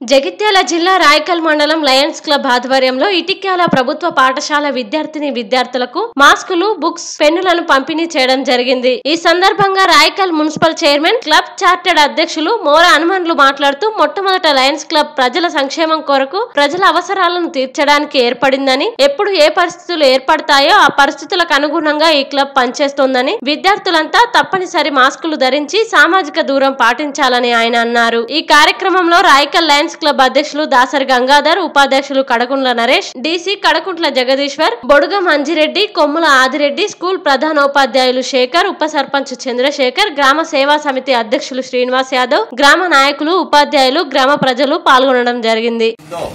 జగిత్యాల జిల్లా రాయకల్ మండలం Lions club ఆధ్వర్యంలో ఇటిక్యాల ప్రభుత్వ పాఠశాల విద్యార్థిని విద్యార్థులకు మాస్కులు బుక్స్ పెన్నులను పంపిణీ చేయడం జరిగింది ఈ సందర్భంగా Raikal municipal chairman club chartered అధ్యక్షులు మోర హనుమన్లు మాట్లాడుతూ మొట్టమొదట లయన్స్ క్లబ్ ప్రజల సంక్షేమం కొరకు ప్రజల అవసరాలను తీర్చడానికి ఏర్పడిందని ఎప్పుడు ఏ పరిస్థితులు ఏర్పడతాయో ఆ పరిస్థితులకు అనుగుణంగా ఈ క్లబ్ పనిచేస్తోందని విద్యార్థులంతా తప్పనిసరి మాస్కులు ధరించి సామాజిక దూరం పాటించాలని ఆయన అన్నారు ఈ కార్యక్రమంలో రాయకల్ లయన్స్ క్లబ్ అధ్యక్షులు దాసరి గంగాధర్ ఉపాధ్యక్షులు కడకుంట్ల నరేష్ డీసీ కడకుంట్ల జగదీశ్వర్ బొడుగ మంజిరెడ్డి కొమ్ముల ఆదిరెడ్డి స్కూల్ ప్రధానోపాధ్యాయులు శేఖర్ ఉప సర్పంచ్ చంద్రశేఖర్ గ్రామ సేవా సమితి అధ్యక్షులు శ్రీనివాస్ యాదవ్ గ్రామ నాయకులు ఉపాధ్యాయులు గ్రామ ప్రజలు పాల్గొనడం జరిగింది ఉందో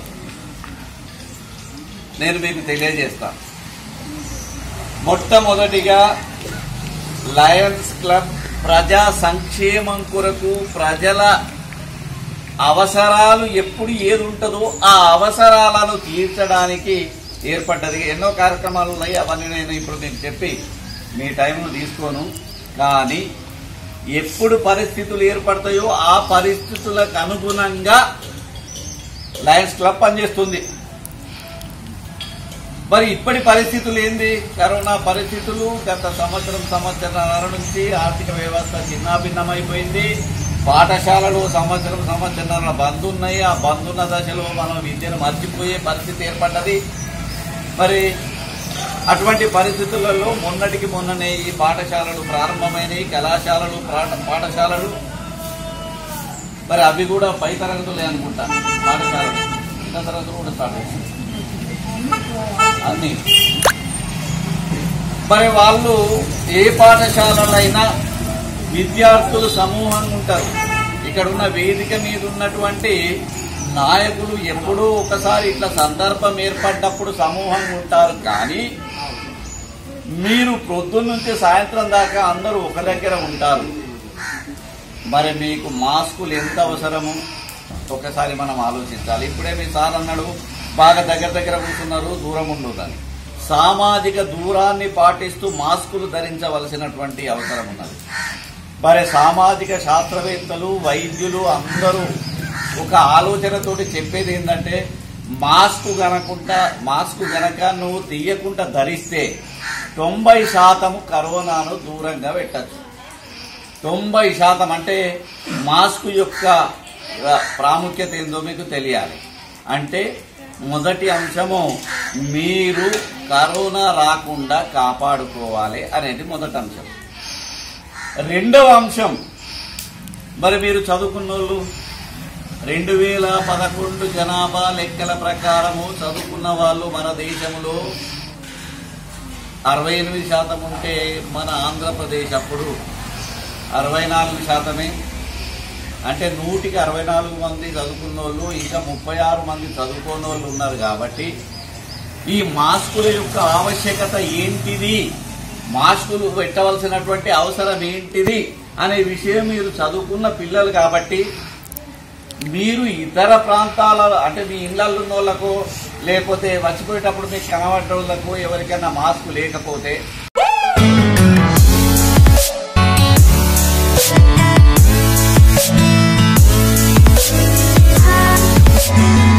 నేను మీకు తెలియజేస్తాను మొట్టమొదటిగా లయన్స్ క్లబ్ ప్రజా సంక్షేమం కొరకు ప్రజల అవసరాలు ఎప్పుడు ఏది ఉంటుందో ఆ అవసరాలను తీర్చడానికి ఏర్పడ్డది ఎన్నో కార్యక్రమాలు ఉన్నాయి అవన్నీ నేను ఇప్పుడు మీకు చెప్పి మీ టైంను తీసుకోను కానీ ఎప్పుడు పరిస్థితులు ఏర్పడతాయో ఆ పరిస్థితులకు అనుగుణంగా లయన్స్ క్లబ్ పనిచేస్తుంది మరి ఇప్పటి పరిస్థితులు ఏంది కరోనా పరిస్థితులు గత సంవత్సరం సంవత్సరాల నుంచి ఆర్థిక వ్యవస్థ చిన్నాభిన్నమైపోయింది పాఠశాలలు సంవత్సరం సంవత్సరాల బంద్ ఉన్నాయి ఆ బంద్ ఉన్న దశలో మనం విద్యను మర్చిపోయే పరిస్థితి ఏర్పడ్డది మరి అటువంటి పరిస్థితులలో మొన్నటికి మొన్ననే ఈ పాఠశాలలు ప్రారంభమైనవి కళాశాలలు పాఠ- పాఠశాలలు మరి అవి కూడా పై తరగతులే అనుకుంటా పాఠశాలలు చిన్న తరగతులు కూడా స్టార్ట్ అయ్యాయి అన్ని మరి వాళ్ళు ఏ పాఠశాలలైనా విద్యార్థులు సమూహంగా ఉంటారు ఇక్కడ ఉన్న వేదిక మీద ఉన్నటువంటి నాయకులు ఎప్పుడూ ఒకసారి ఇట్లా సందర్భం ఏర్పడ్డప్పుడు సమూహంగా ఉంటారు కానీ మీరు ప్రొద్దున్న నుంచి సాయంత్రం దాకా అందరూ ఒక దగ్గర ఉంటారు మరి మీకు మాస్కులు ఎంత అవసరము ఒకసారి మనం ఆలోచించాలి ఇప్పుడే మీ సార్ అన్నాడు బాగా దగ్గర దగ్గర కూర్చున్నారు దూరం ఉండదని సామాజిక దూరాన్ని పాటిస్తూ మాస్కులు ధరించవలసినటువంటి అవసరం ఉన్నది మరి సామాజిక శాస్త్రవేత్తలు వైద్యులు అందరూ ఒక ఆలోచనతోటి చెప్పేది ఏంటంటే మాస్క్ గనకుండా మాస్క్ గనక నువ్వు తీయకుండా ధరిస్తే తొంభై శాతము కరోనాను దూరంగా పెట్టచ్చు తొంభై శాతం అంటే మాస్క్ యొక్క ఆ, ప్రాముఖ్యత ఏందో మీకు తెలియాలి అంటే మొదటి అంశము మీరు కరోనా రాకుండా కాపాడుకోవాలి అనేది మొదటి అంశం రెండవ అంశం మరి మీరు చదువుకున్న వాళ్ళు రెండు వేల పదకొండు జనాభా లెక్కల ప్రకారము చదువుకున్న వాళ్ళు మన దేశంలో అరవై ఎనిమిది శాతం ఉంటే మన ఆంధ్రప్రదేశ్ అప్పుడు అరవై నాలుగు శాతమే అంటే నూటికి అరవై నాలుగు మంది చదువుకున్న వాళ్ళు ఇంకా ముప్పై ఆరు మంది చదువుకున్న వాళ్ళు ఉన్నారు కాబట్టి ఈ మాస్కుల యొక్క ఆవశ్యకత ఏంటిది మాస్కులు పెట్టవలసినటువంటి అవసరం ఏంటిది అనే విషయం మీరు చదువుకున్న పిల్లలు కాబట్టి మీరు ఇతర ప్రాంతాల అంటే మీ ఇళ్లలో ఉన్న వాళ్ళకు లేకపోతే వచ్చిపోయేటప్పుడు మీకు కనబడ్డ వాళ్ళకు ఎవరికైనా మాస్క్ లేకపోతే Thank